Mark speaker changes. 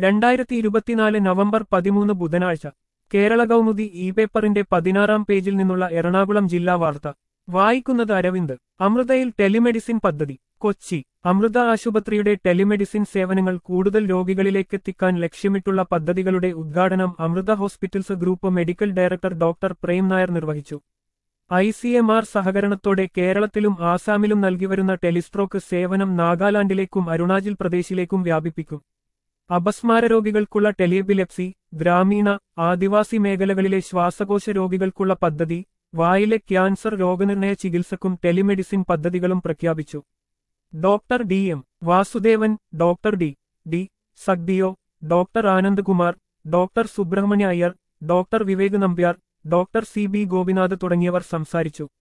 Speaker 1: രണ്ടായിരത്തി ഇരുപത്തിനാല് നവംബർ പതിമൂന്ന് ബുധനാഴ്ച കേരള കൗമുദി ഇ പേപ്പറിന്റെ പതിനാറാം പേജിൽ നിന്നുള്ള എറണാകുളം ജില്ലാ വാർത്ത വായിക്കുന്നത് അരവിന്ദ് അമൃതയിൽ ടെലിമെഡിസിൻ പദ്ധതി കൊച്ചി അമൃത ആശുപത്രിയുടെ ടെലിമെഡിസിൻ സേവനങ്ങൾ കൂടുതൽ രോഗികളിലേക്കെത്തിക്കാൻ ലക്ഷ്യമിട്ടുള്ള പദ്ധതികളുടെ ഉദ്ഘാടനം Amrita hospitals group medical director doctor Prem Nair നിർവഹിച്ചു ഐ സി എം ആർ സഹകരണത്തോടെ കേരളത്തിലും ആസാമിലും നൽകിവരുന്ന ടെലിസ്ട്രോക്ക് സേവനം നാഗാലാൻഡിലേക്കും അരുണാചൽ പ്രദേശിലേക്കും വ്യാപിപ്പിക്കും അപസ്മാര രോഗികൾക്കുള്ള ടെലിഎബിലെപ്സി ഗ്രാമീണ ആദിവാസി മേഖലകളിലെ ശ്വാസകോശ രോഗികൾക്കുള്ള പദ്ധതി വായിലെ ക്യാൻസർ രോഗനിർണയ ചികിത്സക്കും ടെലിമെഡിസിൻ പദ്ധതികളും പ്രഖ്യാപിച്ചു doctor D M Vasudevan doctor D D Sagdeo doctor Anand Kumar doctor Subramanya Iyer doctor Vivek Nambiar doctor C B Gopinath തുടങ്ങിയവർ സംസാരിച്ചു